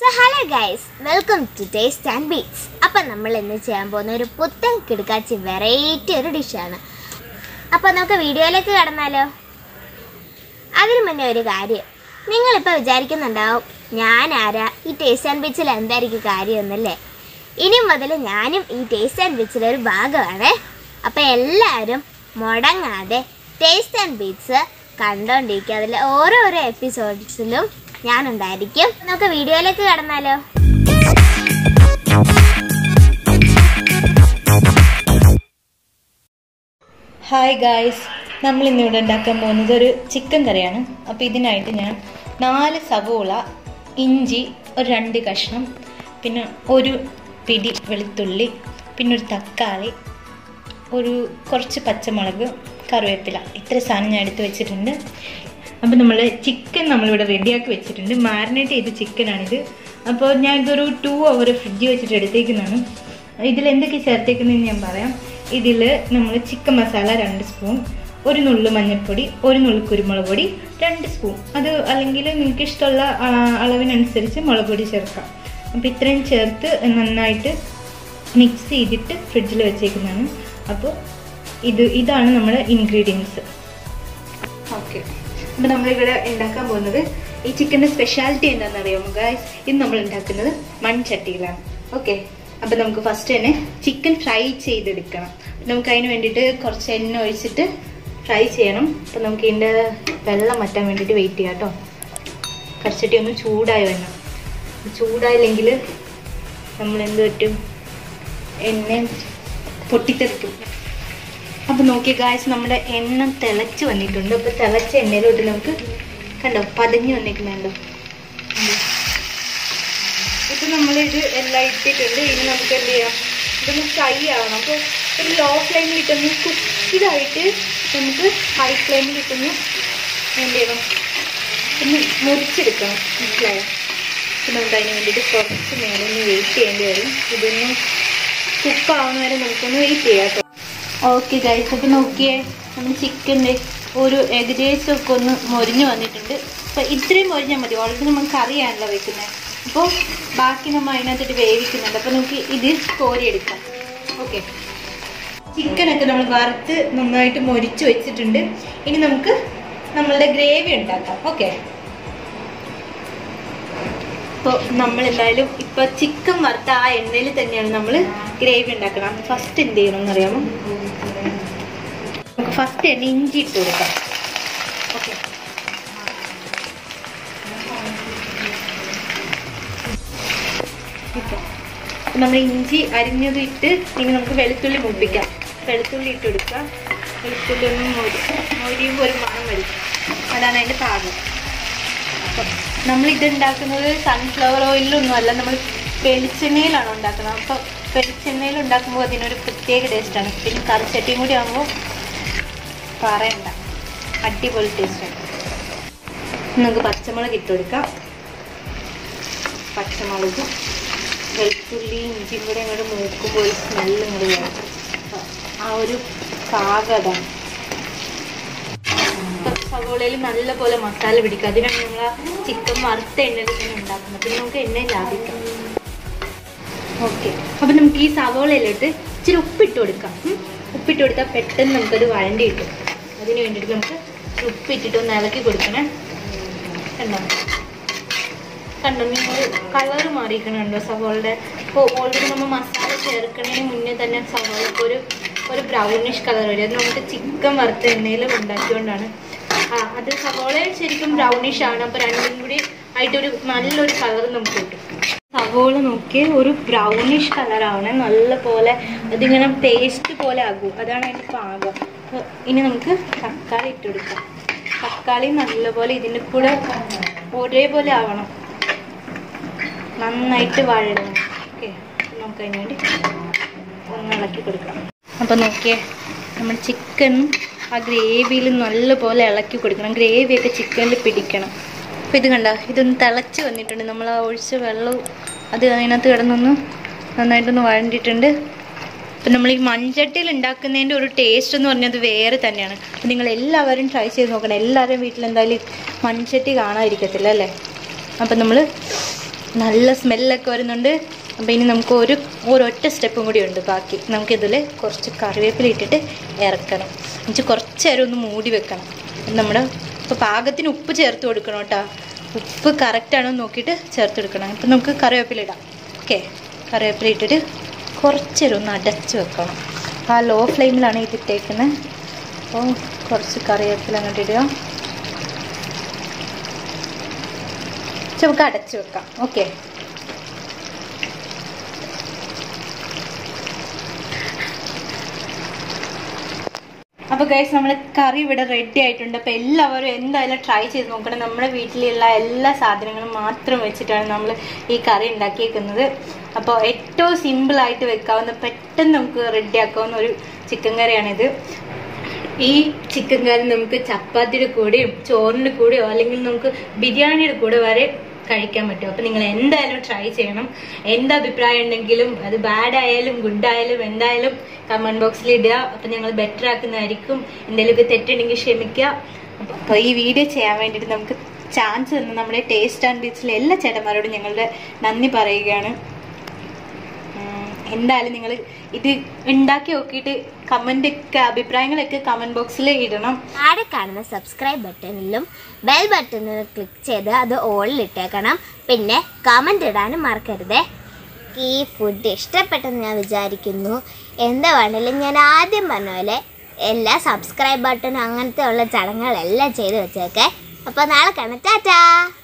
So hello guys welcome to taste and beats അപ്പം നമ്മൾ ഇന്ന് ചെയ്യാൻ പോകുന്ന ഒരു പുത്തൻ കിടക്കാച്ചി വെറൈറ്റി ഒരു ഡിഷാണ് അപ്പോൾ നമുക്ക് വീഡിയോയിലേക്ക് കടന്നാലോ അതിനു മുന്നേ ഒരു കാര്യം നിങ്ങളിപ്പോൾ വിചാരിക്കുന്നുണ്ടാവും ഞാൻ ആരാ ഈ ടേസ്റ്റ് ആൻഡ് ബീച്ചിൽ എന്തായിരിക്കും കാര്യമെന്നല്ലേ ഇനി മുതൽ ഞാനും ഈ ടേസ്റ്റ് ആൻഡ് ബീച്ചിലെ ഒരു ഭാഗമാണ് അപ്പോൾ എല്ലാവരും മുടങ്ങാതെ ടേസ്റ്റ് ആൻഡ് ബീറ്റ്സ് കണ്ടോണ്ടിരിക്കുക അതിൽ ഓരോരോ എപ്പിസോഡ്സിലും ഞാനുണ്ടായിരിക്കും നമുക്ക് വീഡിയോയിലേക്ക് കടന്നാലോ ഹായ് ഗായ്സ് നമ്മൾ ഇന്നിവിടെ ഉണ്ടാക്കാൻ പോകുന്നത് ഒരു ചിക്കൻ കറിയാണ് അപ്പോൾ ഇതിനായിട്ട് ഞാൻ നാല് സവോള ഇഞ്ചി ഒരു രണ്ട് കഷ്ണം പിന്നെ ഒരു പിടി വെളുത്തുള്ളി പിന്നെ ഒരു തക്കാളി ഒരു കുറച്ച് പച്ചമുളക് കറിവേപ്പില ഇത്ര സാധനം ഞാൻ എടുത്ത് വെച്ചിട്ടുണ്ട് അപ്പോൾ നമ്മൾ ചിക്കൻ നമ്മളിവിടെ റെഡിയാക്കി വെച്ചിട്ടുണ്ട് മാരിനേറ്റ് ചെയ്ത ചിക്കനാണിത് അപ്പോൾ ഞാൻ ഇതൊരു ടു അവർ ഫ്രിഡ്ജിൽ വെച്ചിട്ട് എടുത്തേക്കുന്നതാണ് ഇതിൽ എന്തൊക്കെ ചേർത്തേക്കുന്നതെന്ന് ഞാൻ പറയാം ഇതിൽ നമ്മൾ ചിക്കൻ മസാല രണ്ട് സ്പൂൺ ഒരു നുള്ളു മഞ്ഞൾപ്പൊടി ഒരു നുള്ളു കുരുമുളക് പൊടി രണ്ട് സ്പൂൺ അത് അല്ലെങ്കിൽ നിങ്ങൾക്ക് ഇഷ്ടമുള്ള ആ, അളവിനനുസരിച്ച് മുളക് പൊടി ചേർക്കാം അപ്പോൾ ഇത്രയും ചേർത്ത് നന്നായിട്ട് മിക്സ് ചെയ്തിട്ട് ഫ്രിഡ്ജിൽ വെച്ചേക്കുന്നതാണ് അപ്പോൾ ഇത് ഇതാണ് നമ്മുടെ ഇൻഗ്രീഡിയൻസ് ഓക്കെ അപ്പോൾ നമ്മളിവിടെ ഉണ്ടാക്കാൻ പോകുന്നത് ഈ ചിക്കൻ്റെ സ്പെഷ്യാലിറ്റി എന്താണെന്ന് അറിയാമോ ഗായ്സ് ഇത് നമ്മൾ ഉണ്ടാക്കുന്നത് മൺചട്ടിയിലാണ് ഓക്കെ അപ്പോൾ നമുക്ക് ഫസ്റ്റ് തന്നെ ചിക്കൻ ഫ്രൈ ചെയ്തെടുക്കണം നമുക്ക് അതിന് വേണ്ടിയിട്ട് കുറച്ച് എണ്ണ ഒഴിച്ചിട്ട് ഫ്രൈ ചെയ്യണം അപ്പോൾ നമുക്ക് ഇതിൻ്റെ വെള്ളം വറ്റാൻ വേണ്ടിയിട്ട് വെയിറ്റ് ചെയ്യാം കേട്ടോ കറിച്ചട്ടി ഒന്ന് ചൂടായി വരണം ചൂടായില്ലെങ്കിൽ നമ്മൾ എന്ത് പറ്റും എണ്ണ പൊട്ടിത്തെറിക്കും അപ്പോൾ നോക്കിയ ഗായ്സ് നമ്മുടെ എണ്ണ തിളച്ച് വന്നിട്ടുണ്ട് അപ്പോൾ തിളച്ച എണ്ണയിലോട്ട് നമുക്ക് കണ്ടോ പതഞ്ഞ് വന്നിരിക്കുന്നുണ്ടോ ഇപ്പം നമ്മളിത് എല്ലാം ഇട്ടിട്ടുണ്ട് ഇനി നമുക്ക് എന്ത് ചെയ്യാം ഇതൊന്ന് ഫ്രൈ ആവണം അപ്പോൾ ഒരു ലോ ഫ്ലെയിമിൽ ഇട്ടൊന്ന് കുക്കിതായിട്ട് നമുക്ക് ഹൈ ഫ്ലെയിമിൽ ഇട്ടൊന്ന് എന്ത് ചെയ്യണം ഒന്ന് മുറിച്ചെടുക്കണം മനസ്സിലായോ അപ്പം നമുക്ക് അതിന് വേണ്ടിയിട്ട് കുറച്ച് നേരം ഒന്ന് വെയിറ്റ് ചെയ്യേണ്ടി വരും ഇതൊന്ന് കുക്കാവുന്ന വരെ നമുക്കൊന്ന് വെയിറ്റ് ചെയ്യാം കേട്ടോ ഓക്കെ ഗൈസ് അപ്പോൾ നോക്കിയേ നമ്മൾ ചിക്കൻ്റെ ഒരു ഏകദേശം ഒക്കെ ഒന്ന് മൊരിഞ്ഞ് വന്നിട്ടുണ്ട് അപ്പോൾ ഇത്രയും മൊരിഞ്ഞാൽ മതി ഓൾറെഡി നമ്മൾ കറിയാണല്ലോ വെക്കുന്നത് അപ്പോൾ ബാക്കി നമ്മൾ അതിനകത്തിട്ട് വേവിക്കുന്നുണ്ട് അപ്പോൾ നമുക്ക് ഇത് കോരിയെടുക്കാം ഓക്കെ ചിക്കനൊക്കെ നമ്മൾ വറുത്ത് നന്നായിട്ട് മൊരിച്ച് വെച്ചിട്ടുണ്ട് ഇനി നമുക്ക് നമ്മളുടെ ഗ്രേവി ഉണ്ടാക്കാം ഓക്കെ അപ്പോൾ നമ്മൾ എന്തായാലും ഇപ്പോൾ ചിക്കൻ വറുത്ത ആ എണ്ണയിൽ തന്നെയാണ് നമ്മൾ ഗ്രേവി ഉണ്ടാക്കണം ഫസ്റ്റ് എന്ത് ചെയ്യണം എന്നറിയാമോ നമുക്ക് ഫസ്റ്റ് തന്നെ ഇഞ്ചി ഇട്ട് കൊടുക്കാം ഓക്കെ നമ്മൾ ഇഞ്ചി അരിഞ്ഞത് ഇട്ട് ഇനി നമുക്ക് വെളുത്തുള്ളി മുപ്പിക്കാം വെളുത്തുള്ളി ഇട്ട് കൊടുക്കാം വെളുത്തുള്ളി ഒന്ന് മൊരി മൊരിയുമ്പോൾ ഒരു മണം വരും അതാണ് അതിൻ്റെ പാകം അപ്പം നമ്മളിത് ഉണ്ടാക്കുന്നത് സൺഫ്ലവർ ഓയിലൊന്നും അല്ല നമ്മൾ വെളിച്ചെണ്ണയിലാണ് ഉണ്ടാക്കുന്നത് അപ്പോൾ വെളിച്ചെണ്ണയിൽ ഉണ്ടാക്കുമ്പോൾ അതിനൊരു പ്രത്യേക ടേസ്റ്റാണ് പിന്നെ കറിച്ചട്ടിയും കൂടി ആകുമ്പോൾ പറയണ്ട അടിപൊളി ടേസ്റ്റാണ് നമുക്ക് പച്ചമുളക് ഇട്ട് കൊടുക്കാം പച്ചമുളകും വെളുത്തുള്ളി ഇഞ്ചിയും കൂടെ ഇങ്ങോട്ട് മൂക്കുമ്പോൾ ഒരു സ്മെല്ല് ഇങ്ങോട്ട് വരും അപ്പോൾ ആ ഒരു പാകം അതാണ് സവോളയിൽ നല്ലപോലെ മസാല പിടിക്കുക അതിനാണ് നമ്മൾ ആ ചിക്കൻ വറുത്ത എണ്ണയിൽ തന്നെ ഉണ്ടാക്കുന്നത് പിന്നെ നമുക്ക് എണ്ണ ലാഭിക്കാം ഓക്കെ അപ്പം നമുക്ക് ഈ സവോളയിലോട്ട് ഇച്ചിരി ഉപ്പിട്ട് കൊടുക്കാം ഉം. ഉപ്പിട്ട് കൊടുത്താൽ പെട്ടെന്ന് നമുക്കത് വഴണ്ടി കിട്ടും അതിന് വേണ്ടിയിട്ട് നമുക്ക് ഇച്ചിരി ഉപ്പിട്ടിട്ട് ഒന്ന് ഇളക്കി കൊടുക്കണേ കണ്ടോ കണ്ടോ നിങ്ങൾ കളർ മാറിയിരിക്കണുണ്ടോ സവോളയുടെ ഇപ്പോൾ ഓൾറെഡി നമ്മൾ മസാല ചേർക്കണതിന് മുന്നേ തന്നെ സവോളക്ക് ഒരു ഒരു ബ്രൗണിഷ് കളർ വരും അത് നമുക്ക് ചിക്കൻ വറുത്ത എണ്ണയിൽ ഉണ്ടാക്കിയോണ്ടാണ് ആ അത് സവോള ശരിക്കും ബ്രൗണിഷ് ആണ് അപ്പോൾ രണ്ടും കൂടി ആയിട്ടൊരു നല്ലൊരു കളർ നമുക്ക് കിട്ടും സവോള നോക്കി ഒരു ബ്രൗണിഷ് കളർ ആവണേ നല്ല പോലെ അതിങ്ങനെ പേസ്റ്റ് പോലെ ആകും അതാണ് അതിൻ്റെ പാകം അപ്പോൾ ഇനി നമുക്ക് തക്കാളി ഇട്ട് കൊടുക്കാം തക്കാളി നല്ലപോലെ ഇതിൻ്റെ കൂടെ ഒരേപോലെ ആവണം നന്നായിട്ട് വഴണം ഓക്കെ നമുക്ക് അതിന് വേണ്ടി ഒന്ന് ഇളക്കി കൊടുക്കാം അപ്പോൾ നോക്കിയേ നമ്മൾ ചിക്കൻ ആ ഗ്രേവിയിൽ നല്ലപോലെ ഇളക്കി കൊടുക്കണം ഗ്രേവിയൊക്കെ ചിക്കനിൽ പിടിക്കണം അപ്പോൾ ഇത് കണ്ട ഇതൊന്ന് തിളച്ച് വന്നിട്ടുണ്ട് നമ്മൾ ആ ഒഴിച്ച വെള്ളവും അത് അതിനകത്ത് കിടന്നൊന്ന് നന്നായിട്ടൊന്ന് വഴണ്ടിയിട്ടുണ്ട് അപ്പം നമ്മൾ ഈ മൺചട്ടിയിൽ ഉണ്ടാക്കുന്നതിൻ്റെ ഒരു ടേസ്റ്റ് എന്ന് പറഞ്ഞത് വേറെ തന്നെയാണ് അപ്പം നിങ്ങൾ എല്ലാവരും ട്രൈ ചെയ്ത് നോക്കണം എല്ലാവരും വീട്ടിൽ എന്തായാലും മൺചട്ടി കാണാതിരിക്കത്തില്ല അല്ലേ അപ്പം നമ്മൾ നല്ല സ്മെല്ലൊക്കെ വരുന്നുണ്ട് അപ്പോൾ ഇനി നമുക്ക് ഒരു ഒരൊറ്റ സ്റ്റെപ്പും കൂടി ഉണ്ട് ബാക്കി നമുക്കിതിൽ കുറച്ച് കറിവേപ്പില ഇട്ടിട്ട് ഇറക്കണം എന്നിട്ട് കുറച്ച് നേരം ഒന്ന് മൂടി വെക്കണം നമ്മുടെ ഇപ്പോൾ പാകത്തിന് ഉപ്പ് ചേർത്ത് കൊടുക്കണം കേട്ടോ ഉപ്പ് കറക്റ്റാണോ എന്ന് നോക്കിയിട്ട് ചേർത്ത് കൊടുക്കണം ഇപ്പം നമുക്ക് കറിവേപ്പില ഇടാം ഓക്കെ കറിവേപ്പില ഇട്ടിട്ട് കുറച്ച് നേരം ഒന്ന് അടച്ച് വെക്കണം ആ ലോ ഫ്ലെയിമിലാണ് ഇത് ഇട്ടേക്കുന്നത് അപ്പോൾ കുറച്ച് കറിവേപ്പില അങ്ങോട്ട് ഇടുക നമുക്ക് അടച്ചു വെക്കാം ഓക്കെ അപ്പോൾ ഗൈസ് നമ്മുടെ കറി ഇവിടെ റെഡി ആയിട്ടുണ്ട് അപ്പോൾ എല്ലാവരും എന്തായാലും ട്രൈ ചെയ്ത് നോക്കണം നമ്മുടെ വീട്ടിലുള്ള എല്ലാ സാധനങ്ങളും മാത്രം വെച്ചിട്ടാണ് നമ്മൾ ഈ കറി ഉണ്ടാക്കിയേക്കുന്നത് അപ്പോൾ ഏറ്റവും സിമ്പിളായിട്ട് വെക്കാവുന്ന പെട്ടെന്ന് നമുക്ക് റെഡി ആക്കാവുന്ന ഒരു ചിക്കൻ കറിയാണിത് ഈ ചിക്കൻ കറി നമുക്ക് ചപ്പാത്തിയുടെ കൂടെയും ചോറിൻ്റെ കൂടെയോ അല്ലെങ്കിൽ നമുക്ക് ബിരിയാണിയുടെ കൂടെ വരെ കഴിക്കാൻ പറ്റും അപ്പം നിങ്ങൾ എന്തായാലും ട്രൈ ചെയ്യണം എന്ത് അഭിപ്രായം ഉണ്ടെങ്കിലും അത് ബാഡ് ആയാലും ഗുഡ് ആയാലും എന്തായാലും കമന്റ് ബോക്സിൽ ഇടുക അപ്പം ഞങ്ങൾ ബെറ്റർ ആക്കുന്നതായിരിക്കും എന്തെങ്കിലുമൊക്കെ തെറ്റുണ്ടെങ്കിൽ ക്ഷമിക്കുക അപ്പോൾ ഈ വീഡിയോ ചെയ്യാൻ വേണ്ടിയിട്ട് നമുക്ക് ചാൻസ് തന്ന നമ്മുടെ ടേസ്റ്റ് ആൻഡ് ബീച്ചിലെ എല്ലാ ചേട്ടന്മാരോടും ഞങ്ങളുടെ നന്ദി പറയുകയാണ് ഉം, എന്തായാലും നിങ്ങൾ ഇത് ഉണ്ടാക്കി നോക്കിയിട്ട് കമന്റ് ഒക്കെ അഭിപ്രായങ്ങളൊക്കെ കമന്റ് ബോക്സിൽ ഇടണം താഴെ കാണുന്ന സബ്സ്ക്രൈബ് ബട്ടണിലും ബെൽ ബട്ടണിൽ ക്ലിക്ക് ചെയ്ത് അത് ഓളിൽ ഇട്ടേക്കണം പിന്നെ കമൻ്റ് ഇടാനും മറക്കരുതേ ഈ ഫുഡ് ഇഷ്ടപ്പെട്ടെന്ന് ഞാൻ വിചാരിക്കുന്നു എന്താ വേണമെങ്കിലും ഞാൻ ആദ്യം പറഞ്ഞ പോലെ എല്ലാ സബ്സ്ക്രൈബ് ബട്ടണും അങ്ങനത്തെ ഉള്ള ചടങ്ങുകളെല്ലാം ചെയ്ത് വെച്ചേക്കെ അപ്പോൾ നാളെ കാണാം ടാറ്റാ